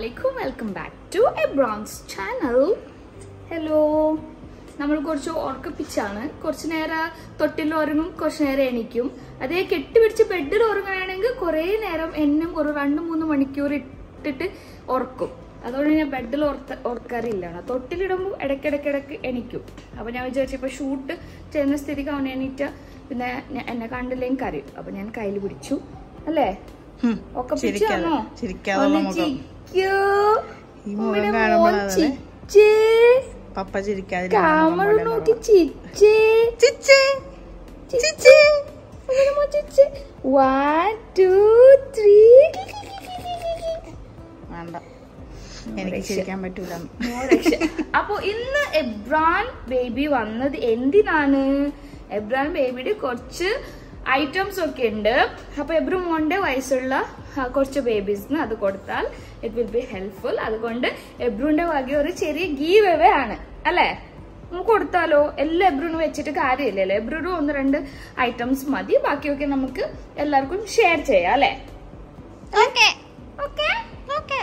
അലൈക്കും welcome back to a bronze channel hello നമ്മൾ കുറച്ച് ഉറക്കപ്പിച്ചാണ് കുറച്ച് നേരം തൊട്ടിൽ ഉറങ്ങും കുറച്ച് നേരം എണീക്കും അതേ കെട്ടിപ്പിടിച്ച് ബെഡിൽ ഉറങ്ങുകയാണെങ്കിൽ കുറേ നേരം എന്നും ഒരു രണ്ട് മൂന്ന് മണിക്കൂർ ഇട്ടിട്ട് ഉറക്കും അതുകൊണ്ട് ഞാൻ ബെഡിൽ ഉറക്ക ഉറക്കാറില്ല തൊട്ടിലിടുമ്പോൾ ഇടയ്ക്കിടയ്ക്കിടയ്ക്ക് എണീക്കും അപ്പോൾ ഞാൻ വിചാരിച്ചു ഇപ്പോൾ ഷൂട്ട് ചെയ്യുന്ന സ്ഥിതിക്ക് അവൻ എണീറ്റ പിന്നെ ഞാൻ- എന്നെ കണ്ടില്ലെങ്കിൽ കരയും അപ്പോൾ ഞാൻ കയ്യിൽ പിടിച്ചു അല്ലേ ഹും, ഒക്കെ ചിരിക്കാതെ പിടിച്ചാണോ? ചിരിക്കാതുള്ള ഒന്ന് മുഖം ചിരിക്കൂ. ഈ മുഖം ഉമ്മയുടെ കാണുമ്പോൾ മോൻ അതല്ലേ? ചിരിച്ചേ. പപ്പ ചിരിക്കാതെ ക്യാമറ നോക്കി ചിരിച്ചേ. ചിച്ചി ചിരിച്ചേ. ഉമ്മയുടെ മോൻ ചിരിച്ചേ. One, two, three. വേണ്ട എനിക്ക് ചിരിക്കാൻ പറ്റൂല No രക്ഷ. അപ്പൊ ഇന്ന് എബ്രാൻ ബേബി വന്നത് എന്തിനാണ് എബ്രാൻ ബേബിയുടെ കുറച്ച് ഐറ്റംസ് ഒക്കെ ഉണ്ട് അപ്പൊ എബ്രു മോന്റെ വയസ്സുള്ള ആ, കുറച്ച് ബേബീസിന് അത് കൊടുത്താൽ ഇറ്റ് വിൽ ബി ഹെൽപ്ഫുൾ അതുകൊണ്ട് എബ്രുവിന്റെ വക ഒരു ചെറിയ ഗീവ് അവേ ആണ് അല്ലേ നമുക്ക് കൊടുത്താലോ എല്ലാം എബ്രുവിന് വെച്ചിട്ട് കാര്യമില്ലല്ലോ എബ്രുവിന് ഒന്ന് രണ്ട് ഐറ്റംസ് മതി ബാക്കിയൊക്കെ നമുക്ക് എല്ലാവർക്കും ഷെയർ ചെയ്യാം അല്ലേ ഓക്കെ ഓക്കെ ഓക്കെ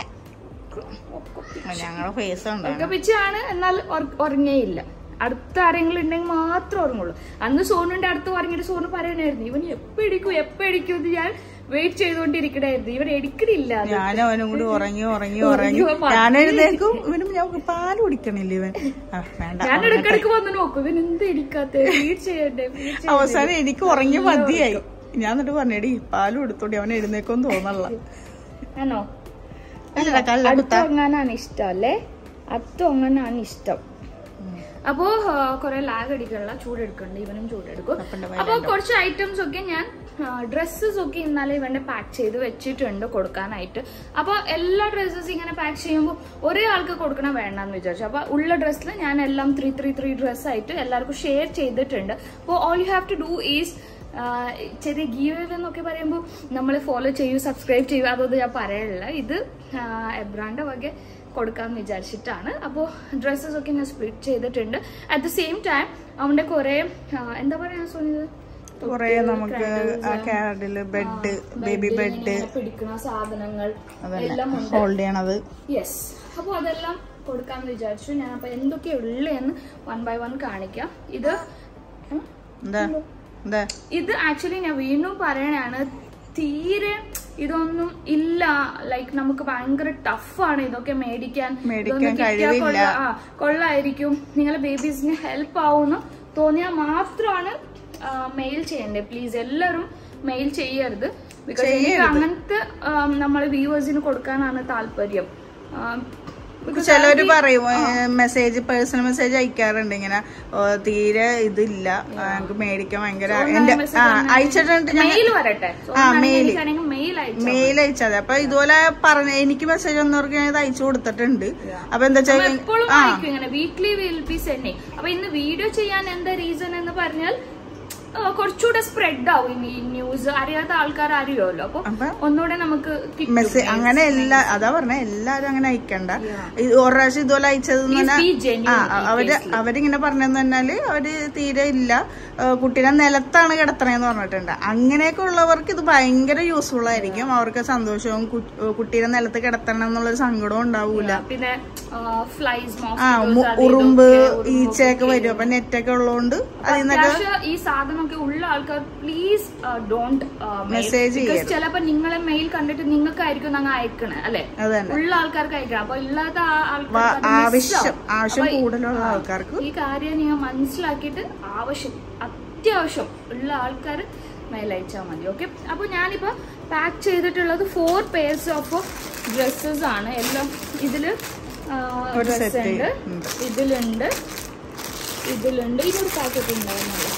ഞങ്ങളുടെ ഫേസ് ഉണ്ടാണ് ഉറക്കപ്പിച്ചാണ് എന്നാൽ ഉറ- ഉറങ്ങേയില്ല അടുത്ത ആരെങ്കിലും ഉണ്ടെങ്കിൽ മാത്രം ഉറങ്ങുള്ളൂ അന്ന് സോനുന്റെ അടുത്ത് ഉറങ്ങിയിട്ട് സോനു പറയണായിരുന്നു ഇവൻ എപ്പോ ഇടിക്കും എപ്പോ ഇടിക്കും എന്ന് ഞാൻ വെയിറ്റ് ചെയ്തുകൊണ്ടിരിക്കണായിരുന്നു ഇവൻ എടുക്കണില്ല അത്. ഞാനും അവനും കൂടി ഉറങ്ങി ഉറങ്ങി ഉറങ്ങി ഉറങ്ങി മതി. ഞാൻ എഴുന്നേക്കും ഇവനും ഞാൻ പാല് കുടിക്കണില്ല ഇവൻ ആ, വേണ്ട ഞാൻ ഇടക്കിടക്ക് വന്ന് നോക്കും ഇവൻ എന്ത് ഇടിക്കാത്ത വെയിറ്റ് ചെയ്യണ്ടേ wait ചെയ്യണ്ടേ? അവസാനം എനിക്ക് ഉറങ്ങി മതിയായി ഞാൻ എന്നിട്ട് പറഞ്ഞേടി പാല് കൊടുത്തോടി അവൻ എഴുന്നേക്കൊന്നും തോന്നല്ല ആണോ അല്ലടാ, കല്ല അടുത്ത് കുത്താ. ഉറങ്ങാനാണ് ഇഷ്ടം അല്ലേ അടുത്ത് ഉറങ്ങാനാണ് ഇഷ്ടം അപ്പോ ആ, കുറെ ലാഗ് അടിക്കണില്ല ചൂടെടുക്കണ്ട ഇവനും ചൂടെടുക്കും അപ്പന്റെ അപ്പൊ കുറച്ച് ഐറ്റംസ് ഒക്കെ ഞാൻ ഡ്രസ്സസ് ഒക്കെ ഇന്നലെ ഇവന്റെ പാക്ക് ചെയ്ത് വെച്ചിട്ടുണ്ട് കൊടുക്കാനായിട്ട് അപ്പൊ എല്ലാ ഡ്രസ്സസ് ഇങ്ങനെ പാക്ക് ചെയ്യുമ്പോൾ ഒരേ ആൾക്ക് കൊടുക്കണം വേണ്ടെന്ന് വിചാരിച്ചു അപ്പൊ ഉള്ള ഡ്രസ്സിൽ ഞാൻ എല്ലാം ത്രീ ത്രീ ത്രീ ഡ്രസ് ആയിട്ട് എല്ലാവർക്കും ഷെയർ ചെയ്തിട്ടുണ്ട് അപ്പോൾ all you have to do is ചെറിയ ഗീവ് എന്നൊക്കെ പറയുമ്പോൾ നമ്മൾ ഫോളോ ചെയ്യൂ സബ്സ്ക്രൈബ് ചെയ്യൂ അതൊന്നും ഞാൻ പറയണില്ല ഇത് എബ്രാന്റെ വക കൊടുക്കാന്ന് വിചാരിച്ചിട്ടാണ് അപ്പോൾ ഡ്രസ്സസ് ഒക്കെ ഞാൻ സ്പ്ലിറ്റ് ചെയ്തിട്ടുണ്ട് അറ്റ് ദ സെയിം ടൈം അവന്റെ കുറെ എന്താ പറയാ സോനിത് കൊറേ നമുക്ക് ആ കാർഡില് ബെഡ് ബേബി ബെഡ് പിടിക്കുന്ന സാധനങ്ങൾ അതല്ല എല്ലാം ഉണ്ട് ഹോൾഡ് ചെയ്യണത് യെസ് അപ്പോൾ അതെല്ലാം കൊടുക്കാന്ന് വിചാരിച്ചു ഞാൻ അപ്പൊ എന്തൊക്കെയാ ഉള്ളതെന്ന് വൺ ബൈ വൺ കാണിക്കാം ഇത് ഉം, എന്താ എന്താ ഇത് ആക്ച്വലി ഞാൻ വീണ്ടും പറയണാണ് തീരെ ഇതൊന്നും ഇല്ല ലൈക്ക് നമുക്ക് ഭയങ്കര ടഫാണ് ഇതൊക്കെ മേടിക്കാൻ മേടിക്കാൻ ഇതൊന്ന് കിട്ടിയാ കഴിവില്ല. കൊള്ള- ആ, കൊള്ളായിരിക്കും നിങ്ങളെ ബേബീസിന് ഹെൽപ്പ് ആവുമെന്ന് തോന്നിയാൽ മാത്രമാണ് മെയിൽ ചെയ്യണ്ടേ പ്ലീസ് എല്ലാവരും മെയിൽ ചെയ്യരുത് ബിക്കോസ് എനിക്ക് ചെയ്യരുത്. അങ്ങനത്തെ നമ്മളെ വ്യൂവേഴ്സിന് കൊടുക്കാനാണ് താല്പര്യം ആ, because ചിലവര് ആകെ- പറയും മെസ്സേജ് പേഴ്സണൽ മെസ്സേജ് അയക്കാറുണ്ട് ഇങ്ങനെ ഓ, തീരെ ഇതില്ല ഞങ്ങൾക്ക് മേടിക്കാൻ ഭയങ്കര എന്റെ ആ അയച്ചിട്ടുണ്ട് ഞാൻ മെയിൽ വരട്ടെ ആ, mail. മെയിൽ അയച്ചു മെയിൽ അയച്ചത് അപ്പൊ ഇതുപോലെ പറഞ്ഞ എനിക്ക് മെസ്സേജ് വന്നവർക്ക് ഞാൻ ഇത് അയച്ചു കൊടുത്തിട്ടുണ്ട് അപ്പൊ എന്താ വെച്ചാൽ എപ്പോഴും ആ വായിക്കും ഇങ്ങനെ വീക്ക്ലി വിൽ ബി സെൻഡിങ് അപ്പൊ ഇന്ന് വീഡിയോ ചെയ്യാൻ എന്താ റീസൺ എന്ന് പറഞ്ഞാൽ ആ, കുറച്ചുകൂടെ സ്പ്രെഡ് ആവും ഈ ന്യൂസ് അറിയാത്ത ആൾക്കാർ അറിയുമല്ലോ അപ്പൊ അപ്പൊ ഒന്നുകൂടെ നമുക്ക് കിട്ടും. മെസ്സേജ് അങ്ങനെ എല്ലാ അതാ പറഞ്ഞ എല്ലാരും അങ്ങനെ അയക്കണ്ട ഇത് ഒരു പ്രാവശ്യം ഇതുപോലെ അയച്ചത് Please be genuine ആ ഈ അവര് അവരിങ്ങനെ പറഞ്ഞെന്ന് പറഞ്ഞാല് അവര് തീരെ ഇല്ല ആ, കുട്ടീനെ നിലത്താണ് കിടത്തണേന്ന് പറഞ്ഞിട്ടുണ്ട് അങ്ങനെയൊക്കെ ഉള്ളവർക്ക് ഇത് ഭയങ്കര യൂസ്ഫുൾ ആയിരിക്കും അവർക്ക് സന്തോഷവും കു- കുട്ടീനെ നിലത്ത് കിടത്തണം എന്നുള്ളൊരു സങ്കടവും ഉണ്ടാവൂല പിന്നെ ഫ്ലൈസ് ആ മു- ഉറുമ്പ് ഈച്ചയൊക്കെ വരും അപ്പൊ നെറ്റൊക്കെ ഉള്ളതുകൊണ്ട് അതിൽ നിന്നൊക്കെ ഈ സാധനമൊക്കെ ഉള്ള ആൾക്കാർ പ്ലീസ് ഡോണ്ട് Message ചെയ്യരുത്. ചിലപ്പോ നിങ്ങളെ മെയിൽ കണ്ടിട്ട് നിങ്ങൾക്കായിരിക്കും അങ്ങ് അയക്കണേ അല്ലെ അത് തന്നെ ഉള്ള ആൾക്കാർക്ക് അയക്കണം അപ്പൊ ഇല്ലാത്ത ആ- വ- ആൾക്കാർക്ക് അത് miss ആവശ്യം ആവും. ആവശ്യം അപ്പൊ ഈ- കൂടുതലുള്ള ആൾക്കാർക്ക് ഈ കാര്യം നിങ്ങൾ മനസ്സിലാക്കിയിട്ട് ആവശ്യം അത്യാവശ്യം ഉള്ള ആൾക്കാർ മെയിൽ അയച്ചാൽ മതി ഓക്കെ അപ്പോൾ ഞാനിപ്പോൾ പാക്ക് ചെയ്തിട്ടുള്ളത് ഫോർ പെയർസ് ഓഫ് ഡ്രസ്സസ് ആണ് എല്ലാം ഇതിൽ ഒരു ഡ്രസ് set ഉണ്ട് ഉണ്ട്. ഇതിലുണ്ട് ഇതിലുണ്ട് ഇതൊരു പാക്കറ്റ് ഉണ്ടായിരുന്നല്ലോ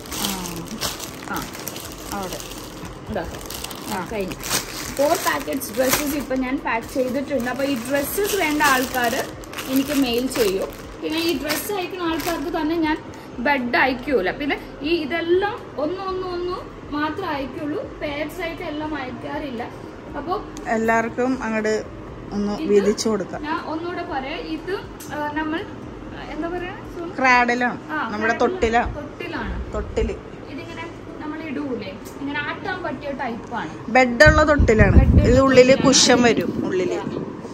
ആ അവിടെ ഇതാ ആ കഴിഞ്ഞു ഫോർ പാക്കറ്റ്സ് ഡ്രസ്സസ് ഇപ്പം ഞാൻ പാക്ക് ചെയ്തിട്ടുണ്ട് അപ്പോൾ ഈ ഡ്രസ്സസ് വേണ്ട ആൾക്കാർ എനിക്ക് മെയിൽ ചെയ്യും പിന്നെ ഈ ഡ്രസ്സ് അയക്കുന്ന ആൾക്കാർക്ക് തന്നെ ഞാൻ ബെഡ് അയക്കൂല പിന്നെ ഈ ഇതെല്ലാം ഒന്നും ഒന്നും ഒന്നും മാത്രമേ അയക്കുള്ളൂ പേഴ്സ് ആയിട്ട് എല്ലാം അയക്കാറില്ല അപ്പോൾ എല്ലാവർക്കും അങ്ങോട്ട് ഒന്ന് വീതിച്ചു കൊടുക്കാം ഞാൻ ഒന്നുകൂടെ പറയാം ഇത് ആ, നമ്മൾ ആ, എന്താ പറയാ സോനു? ക്രാഡിലാണ് ആ, നമ്മുടെ തൊട്ടിലാണ് തൊട്ടിലാണ് തൊട്ടില് ഇതിങ്ങനെ നമ്മൾ ഇടൂലേ ഇങ്ങനെ ആട്ടാൻ പറ്റിയ ടൈപ്പാണ് ബെഡുള്ള തൊട്ടിലാണ് ഇത് ഉള്ളില് കുഷൻ വരും ഉള്ളില് അതിന്റെ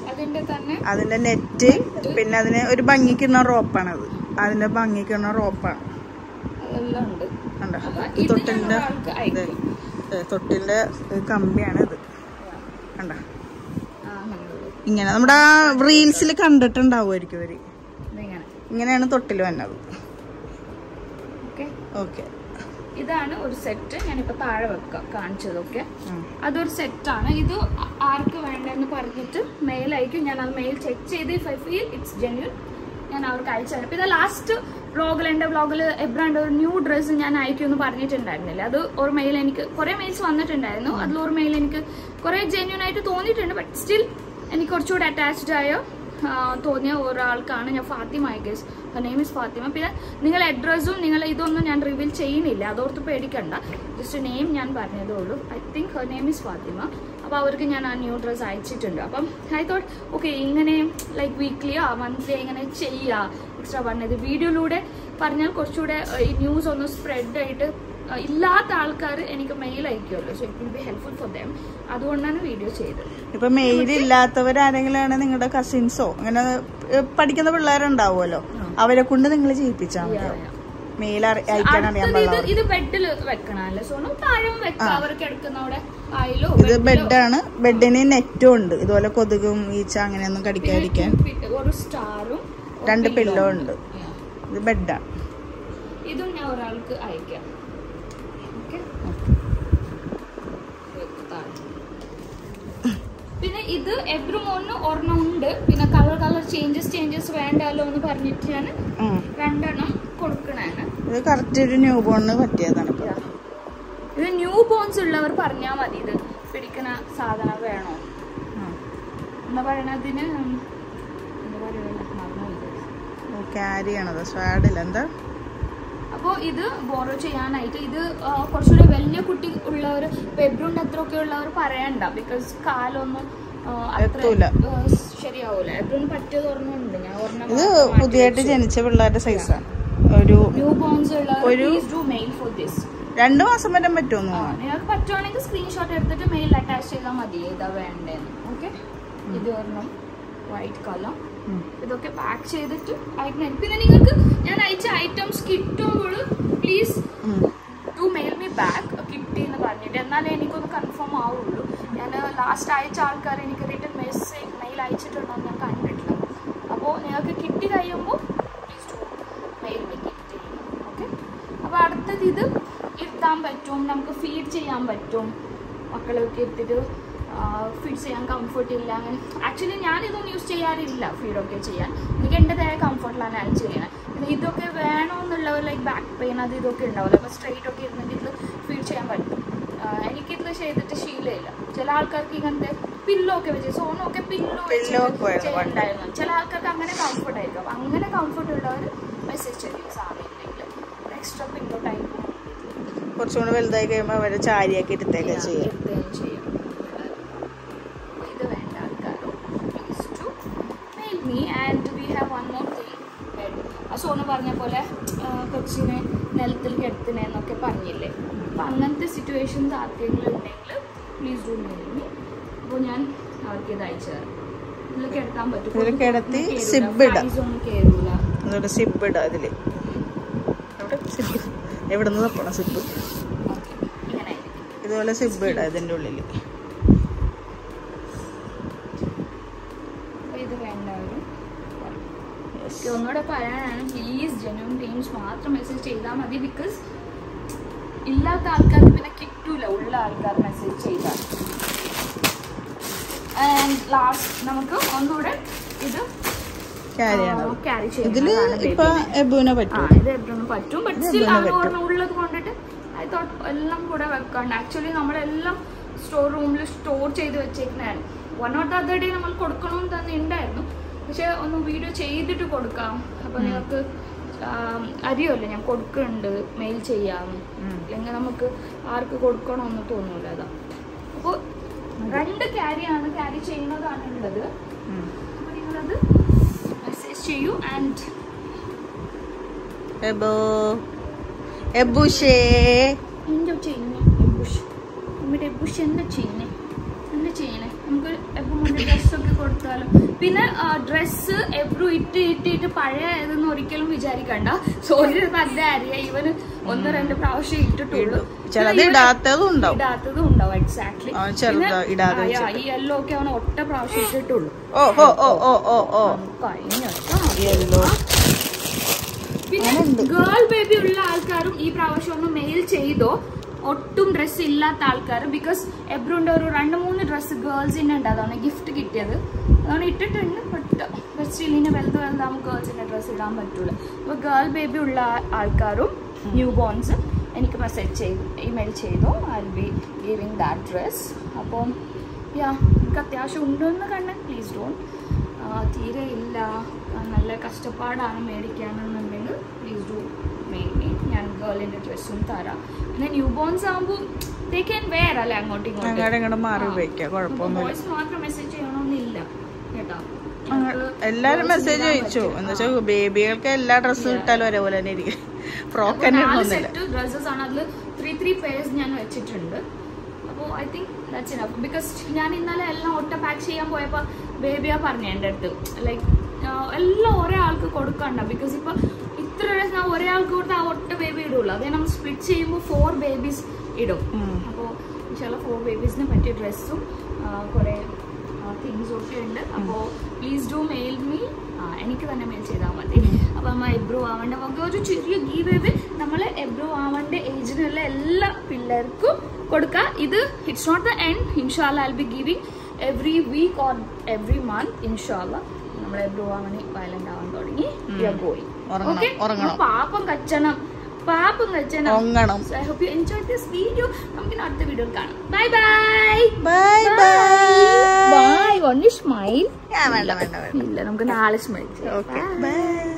തന്നെ അതിന്റെ നെറ്റ് പിന്നെ അതിന് ഒരു ഭംഗിക്കുന്ന റോപ്പാണത് അതിന്റെ ഭംഗിക്കുന്ന റോപ്പാണ് അതെല്ലാം ഉണ്ട് കണ്ടോ അപ്പൊ ഇത് ഇത് തൊട്ടിലിന്റെ ഞാൻ ഒരാൾക്ക് ഇത് അയക്കും ഏ, തൊട്ടിലിന്റെ കമ്പിയാണ് ഇത് കണ്ട ആ അങ്ങനെയുള്ളൂ ഇങ്ങനെ നമ്മുടെ ആ റീൽസിൽ കണ്ടിട്ടുണ്ടാവുമായിരിക്കും അവര് ഇതിങ്ങനെ ഇങ്ങനെയാണ് തൊട്ടിൽ വന്നത് ഓക്കെ ഓക്കെ ഇതാണ് ഒരു സെറ്റ് ഞാനിപ്പോ താഴെ വെക്കാം കാണിച്ചതൊക്കെ അതൊരു സെറ്റാണ് ഇത് ആ- ആർക്ക് വേണ്ടെന്ന് പറഞ്ഞിട്ട് മെയിൽ അയക്കും ഞാൻ അത് മെയിൽ ചെക്ക് ചെയ്ത് if I feel it's genuine ഞാൻ അവർക്ക് അയച്ചു തരാം ഇത് ലാസ്റ്റ് വ്ളോഗിൽ എൻ്റെ വ്ളോഗിൽ എബ്രാണ്ട് ഒരു ന്യൂ ഡ്രസ്സ് ഞാൻ അയക്കുമെന്ന് പറഞ്ഞിട്ടുണ്ടായിരുന്നില്ല അത് ഒരു മെയിൽ എനിക്ക് കുറേ മെയിൽസ് വന്നിട്ടുണ്ടായിരുന്നു അതിൽ ഒരു മെയിൽ എനിക്ക് കുറേ ജെന്യൂൻ ആയിട്ട് തോന്നിയിട്ടുണ്ട് ബട്ട് സ്റ്റിൽ എനിക്ക് കുറച്ചുകൂടി അറ്റാച്ച്ഡ് ആയോ ആ, തോന്നിയ ഒരാൾക്കാണ് ഞാൻ Fathima I guess name is Fathima പിന്നെ നിങ്ങൾ അഡ്രസ്സും നിങ്ങൾ ഇതൊന്നും ഞാൻ റിവീൽ ചെയ്യുന്നില്ല അതോർത്ത് പേടിക്കണ്ട ജസ്റ്റ് നെയിം ഞാൻ പറഞ്ഞതേ ഉള്ളൂ I think her name is Fathima അപ്പോൾ അവർക്ക് ഞാൻ ആ ന്യൂ ഡ്രസ്സ് അയച്ചിട്ടുണ്ട് അപ്പം ഐ തോട്ട് ഓക്കെ ഇങ്ങനെ ലൈക്ക് വീക്ക്ലിയോ മന്ത്ലിയോ ഇങ്ങനെ ചെയ്യുക എക്സ്ട്രാ പറഞ്ഞത് വീഡിയോയിലൂടെ പറഞ്ഞാൽ കുറച്ചുകൂടെ ഏഹ്, ഈ ന്യൂസ് ഒന്ന് സ്പ്രെഡ് ആയിട്ട് ഏഹ്, ഇല്ലാത്ത ആൾക്കാർ എനിക്ക് മെയിൽ അയക്കുമല്ലോ so it will be helpful for them അതുകൊണ്ടാണ് വീഡിയോ ചെയ്തത് ഇപ്പൊ മെയിൽ ഇല്ലാത്തവർ ആരെങ്കിലും നിങ്ങളുടെ കസിൻസോ അങ്ങനെ ഏ, പഠിക്കുന്ന പിള്ളേരുണ്ടാവുമല്ലോ അവരെ കൊണ്ട് നിങ്ങൾ ചെയ്യിപ്പിച്ചാൽ മതി Yeah, yeah. മെയിൽ അയക്കാൻ അറിയാൻ അടുത്തത് ഇത് പാടില്ല ഇത് ബെഡിൽ വെക്കണല്ലേ സോണു താഴെ വെക്കാം അവർക്ക് എടുക്കുന്നവിടെ ആയിലോ ഇത് ബെഡാണ് ബെഡിന് നെറ്റും ഉണ്ട് ഇതുപോലെ കൊതുകും ഈച്ച അങ്ങനെയൊന്നും കടിക്കാതിരിക്കാൻ ഒരു സ്റ്റാറും രണ്ട് പില്ലോ ഉണ്ട് ഇത് ബെഡാണ് ഇതും ഞാൻ ഒരാൾക്ക് അയക്കാം ഓക്കെ പിന്നെ ഇത് എവറി മോണിന് ഒരെണ്ണം ഉണ്ട് പിന്നെ കളർ കളർ ചേഞ്ചസ് ചേഞ്ചസ് വേണ്ടല്ലോ എന്ന് പറഞ്ഞിട്ട് ഞാൻ രണ്ടെണ്ണം കൊടുക്കണേന് ഇത് കറക്റ്റ് ഒരു ന്യൂ ബോണിന് പറ്റിയതാണ് ഇപ്പൊ. ഇത് ന്യൂ ബോൺസ് ഉള്ളവർ പറഞ്ഞാൽ മതി ഇത് പിടിക്കണ സാധനം വേണോ ഉം. എന്താ പറയണതിന് എന്താ പറയുക മറന്നുപോയി. ക്യാരി ചെയ്യണത് സ്വാഡില്ല എന്താ അപ്പോൾ ഇത് ബോറോ ചെയ്യാനായിട്ട് ഇത് ആ, കുറച്ചുകൂടെ വലിയ കുട്ടി ഉള്ളവർ ബെഡ്റൂമിൻ്റെ അത്രയൊക്കെ ഉള്ളവർ പറയണ്ട ബിക്കോസ് കാലൊന്നും ആ, അത്ര എത്തൂല. ആ, ശരിയാവൂല ബെഡ്റൂം പറ്റിയത് ഒരെണ്ണം ഞാൻ ഒരെണ്ണം ഇത് പുതിയതായിട്ട് ജനിച്ച പിള്ളേരുടെ സൈസാണ് ഒരു ന്യൂ ബോൺസ് ഉള്ളവർ ഒരു- please do mail for this രണ്ടു മാസം വരെ പറ്റുമെന്ന് തോന്നുന്നു നിങ്ങൾക്ക് പറ്റുവാണെങ്കിൽ സ്ക്രീൻഷോട്ട് എടുത്തിട്ട് മെയിൽ അറ്റാച്ച് ചെയ്താൽ മതി ഏതാ വേണ്ടതെന്ന് ഓക്കെ ഇത് ഒരെണ്ണം വൈറ്റ് കളർ ഉം. ഇതൊക്കെ പാക്ക് ചെയ്തിട്ട് അയക്കണം പിന്നെ നിങ്ങൾക്ക് ഞാൻ അയച്ച ഐറ്റംസ് കിട്ടുമ്പോൾ പ്ലീസ് ഉം. ടു മെയിൽ മീ ബാക്ക് കിട്ടി എന്ന് പറഞ്ഞിട്ട് എന്നാലേ എനിക്കൊന്ന് കൺഫേം ആവുള്ളൂ ഞാൻ ലാസ്റ്റ് അയച്ച ആൾക്കാർ എനിക്ക് റിട്ടേൺ മെസ്സേജ് മെയിൽ അയച്ചിട്ടുണ്ടോ എന്ന് ഞാൻ കണ്ടിട്ടില്ല അപ്പോൾ നിങ്ങൾക്ക് കിട്ടി കഴിയുമ്പോൾ പ്ലീസ് ടു മെയിൽ മീ കിട്ടി ഓക്കെ അപ്പോൾ അടുത്തത് ഇത് ഇരുത്താൻ പറ്റും നമുക്ക് ഫീഡ് ചെയ്യാൻ പറ്റും മക്കളൊക്കെ എടുത്തിട്ട് ഫീഡ് ചെയ്യാൻ കംഫർട്ട് ഇല്ല അങ്ങനെ ആക്ച്വലി ഞാൻ ഇതൊന്നും യൂസ് ചെയ്യാറില്ല ഫീഡൊക്കെ ചെയ്യാൻ എനിക്ക് എൻ്റെതായ കംഫർട്ടിലാണ് ഞാൻ ചെയ്യണത് പിന്നെ ഇതൊക്കെ വേണമെന്നുള്ളവർ ലൈക്ക് ബാക്ക് പെയിൻ അത് ഇതൊക്കെ ഉണ്ടാവില്ല അപ്പോൾ സ്ട്രെയിറ്റ് ഒക്കെ ഇരുന്നിട്ട് ഇത് ഫീഡ് ചെയ്യാൻ പറ്റും ആ, എനിക്കിത് ചെയ്തിട്ട് ശീലമില്ല ചില ആൾക്കാർക്ക് ഇങ്ങനത്തെ പില്ലോ ഒക്കെ വെച്ച് സോണൊക്കെ പില്ലോ Pillow ഒക്കെ വേണം പണ്ട്. ഉണ്ടായിരുന്നു ചില ആൾക്കാർക്ക് അങ്ങനെ കംഫർട്ട് ആയിരിക്കും അപ്പം അങ്ങനെ കംഫർട്ട് ഉള്ളവർ മെസ്സേജ് ചെയ്യും സാധനമില്ലെങ്കിൽ എക്സ്ട്രാ പില്ലോ ടൈപ്പ് കുറച്ചുകൂടി വലുതായി കഴിയുമ്പോൾ അവരെ ചാരിയാക്കി എടുത്തേക്കാ ചെയ്യാം ചെയ്യും ഇത് വേണ്ട ആൾക്കാരോ please to mail me and we have one more thing ആ സോന പറഞ്ഞ പോലെ ആ, കൊച്ചിനെ നിലത്തിൽ കിടത്തിനെന്നൊക്കെ പറഞ്ഞില്ലേ അപ്പം അങ്ങനത്തെ സിറ്റുവേഷൻസ് ആർക്കെങ്കിലും ഉണ്ടെങ്കിൽ പ്ലീസ് ഡു മെയിൽ മീ അപ്പോൾ ഞാൻ അവർക്ക് ഇത് അയച്ചു തരാം ഇതിൽ കിടത്താൻ പറ്റും ഇതില് കിടത്തി ഒന്നും zip കേറൂല, ഇടാം. flies ഒന്നും കേറൂല എന്നിട്ട് സിബ് ഇടാം അതില് എവിടെ സിബ് എവിടെ നിന്ന് തപ്പണം സിബ് ഓക്കെ ഇങ്ങനെ ആയിരിക്കും ഇതുപോലെ സിബ് ഇടാം ഇതിന്റെ ഉള്ളില് അപ്പോൾ ഇത് വേണ്ടവരും എനിക്ക് ഒന്നുകൂടെ പറയാനാണ് പ്ലീസ് ജെന്യൂൻ ടീംസ് മാത്രം മെസ്സേജ് ചെയ്താൽ മതി ബിക്കോസ് ഇല്ലാത്ത ആൾക്കാർക്ക് പിന്നെ കിട്ടൂല ഉള്ള ആൾക്കാർ മെസ്സേജ് ചെയ്താൽ ആൻഡ് ലാസ്റ്റ് നമുക്ക് ഒന്നുകൂടെ ഇത് ക്യാരി ചെയ്യണത് ക്യാരി ഇതില് ചെയ്യുന്നതാണ് ഇപ്പൊ baby. എബുവിനെ ആ പറ്റും ഇത് എപ്പോഴും പറ്റും ബട്ട് ഇത് സ്റ്റിൽ എപ്പോഴും അവർ പറ്റും. ഒരെണ്ണം ഉള്ളത് കൊണ്ടിട്ട് ഐ തോട്ട് എല്ലാം കൂടെ വെക്കാണ്ട് ആക്ച്വലി നമ്മളെല്ലാം സ്റ്റോർ റൂമിൽ സ്റ്റോർ ചെയ്ത് വെച്ചേക്കുന്നതാണ് one or the other day നമ്മൾ കൊടുക്കണമെന്ന് തന്നെ ഉണ്ടായിരുന്നു പക്ഷെ ഒന്ന് വീഡിയോ ചെയ്തിട്ട് കൊടുക്കാം അപ്പൊ നിങ്ങൾക്ക് ആം, അറിയുമല്ലോ ഞാൻ കൊടുക്കുന്നുണ്ട് മെയിൽ ചെയ്യാം അല്ലെങ്കിൽ നമുക്ക് ആർക്ക് കൊടുക്കണമെന്ന് തോന്നൂല അതാ അപ്പോൾ രണ്ട് ക്യാരിയാണ് ക്യാരി ചെയ്യുന്നതാണ് ഉള്ളത് അപ്പോൾ നിങ്ങളത് മെസ്സേജ് ചെയ്യൂ ആൻഡ് എബോ എബുഷേ എന്താ ചെയ്യുന്നത് എബുഷ് നമ്മുടെ എബുഷ് എന്താ ചെയ്യുന്നത് എന്താ ചെയ്യണേ നമുക്ക് എബ്രുമോന്റെ ഡ്രസ്സൊക്കെ കൊടുത്താലും പിന്നെ ഡ്രസ്സ് എബ്രു ഇട്ട് ഇട്ട് ഇട്ട് പഴയതെന്ന് ഒരിക്കലും വിചാരിക്കണ്ട സോയില് നല്ല അറിയാം ഇവന് ഒന്ന് രണ്ട് പ്രാവശ്യം ഇട്ടിട്ടുള്ളൂ ചിലത് ഇടാത്തതും ഉണ്ടാവും ഇടാത്തതും ഉണ്ടാവും എക്സാക്ട്ലി അവൻ ചെറുതാ ഇടാതെ ഈ യെല്ലോ ഒക്കെ അവൻ ഒറ്റ പ്രാവശ്യം ഇട്ടിട്ടുള്ളൂ ഓ ഓ ഓ ഓ ഓ ഓ കഴിഞ്ഞ യെല്ലോ പിന്നെ ഗേൾ ബേബി ഉള്ള ആൾക്കാരും ഈ പ്രാവശ്യം ഒന്ന് മെയിൽ ചെയ്തോ ഒട്ടും ഡ്രസ്സ് ഇല്ലാത്ത ആൾക്കാർ ബിക്കോസ് എബ്രുന്റെ ഒരു രണ്ട് മൂന്ന് ഡ്രസ്സ് ഗേൾസിന്റെ ഉണ്ട് അതാണ് ഗിഫ്റ്റ് കിട്ടിയത് അതാണ് ഇട്ടിട്ടുണ്ട് ബട്ട് ഫെസ്റ്റിലിന് വലുത് വലുതാകുമ്പോൾ ഗേൾസിന്റെ ഡ്രസ്സ് ഇടാൻ പറ്റുള്ളൂ അപ്പോൾ ഗേൾ ബേബി ഉള്ള ആ- ആൾക്കാരും ന്യൂ ബോൺസ് എനിക്ക് മെസ്സേജ് ചെയ്തു ഇമെയിൽ ചെയ്തു I be giving that dress അപ്പം യാ എനിക്ക് അത്യാവശ്യം ഉണ്ടെന്ന് കണ്ടെ പ്ലീസ് ഡോൺ തീരെ ഇല്ല ആ, നല്ല കഷ്ടപ്പാടാണ് മേടിക്കാനെന്നുണ്ടെങ്കിൽ പ്ലീസ് ഡു മെയിൻ മീ ഞാൻ ഗേളിൻ്റെ ഡ്രസ്സും തരാം പിന്നെ ന്യൂ ബോൺസ് ആകുമ്പോൾ ദേ ക്യാൻ വെയർ അല്ലേ അങ്ങോട്ടും അങ്ങോട്ട് ഇങ്ങോട്ടും ഇങ്ങോട്ട് മാറി ഉപയോഗിക്കാം കുഴപ്പമൊന്നുമില്ല ബോയ്സ് മാത്രം മെസ്സേജ് ചെയ്യണമെന്നില്ല കേട്ടോ എല്ലാരും മെസ്സേജ് അയച്ചു എന്ന് വെച്ചാൽ ബേബികൾക്ക് എല്ലാ ഡ്രസ്സും ഇട്ടാലും ഒരേപോലെ തന്നെ ഇരിക്കും ഫ്രോക്ക് തന്നെ ഇടണമെന്നില്ല സെറ്റ് ഡ്രസ്സസ് ആണ് അതിൽ ത്രീ ത്രീ പേഴ്സ് ഞാൻ വെച്ചിട്ടുണ്ട് അപ്പോൾ I think that's enough because ഞാൻ ഇന്നലെ എല്ലാം ഒറ്റ പാക്ക് ചെയ്യാൻ പോയപ്പോൾ ബേബിയാ പറഞ്ഞു എൻ്റെ അടുത്ത് ലൈക്ക് എല്ലാം ഒരേ ആൾക്ക് കൊടുക്കണ്ട ബിക്കോസ് ഇപ്പൊ ഇത്ര ഡ്രസ് ഞാൻ ഒരേ ആൾക്ക് കൊടുത്ത് ആ ഒറ്റ ബേബി ഇടുള്ളൂ അതേ നമ്മൾ സ്പ്ലിറ്റ് ചെയ്യുമ്പോൾ ഫോർ ബേബീസ് ഇടും ഉം. അപ്പോൾ ചില ഫോർ ബേബീസിന് പറ്റിയ ഡ്രസ്സും കുറേ തിങ്സും ഒക്കെ ഉണ്ട് അപ്പോൾ പ്ലീസ് ഡു മെയിൽ മീ എനിക്ക് തന്നെ മെയിൽ ചെയ്താൽ മതി അപ്പോൾ നമ്മൾ എബ്രോ ആവേണ്ട നമുക്ക് ഒരു ചെറിയ ഗീവ് ഇത് നമ്മൾ എബ്രോ ആവേണ്ട ഏജിനുള്ള എല്ലാ പിള്ളേർക്കും കൊടുക്കുക ഇത് ഇറ്റ്സ് നോട്ട് ദ എൻഡ് ഇൻഷാല്ല I be giving every week or every month ഇൻഷാല്ല നമ്മൾ എബ്രോ ആവണി വയലന്റ് ആവാൻ തുടങ്ങി വി ആർ ഗോയിങ് ഉറങ്ങണം, ഓക്കെ ഉറങ്ങണം. പാപ്പം കച്ചണം പാപ്പം കച്ചണം ഒങ്ങണം So I hope you enjoyed this video. നമുക്ക് ഇനി അടുത്ത വീഡിയോയിൽ കാണാം bye bye bye bye bye ഒന്ന് സ്മൈൽ ഞാൻ വേണ്ട വേണ്ട വേണ്ട ഇല്ല നമുക്ക് നാളെ സ്മൈൽ ചെയ്യാം ഓക്കെ ബൈ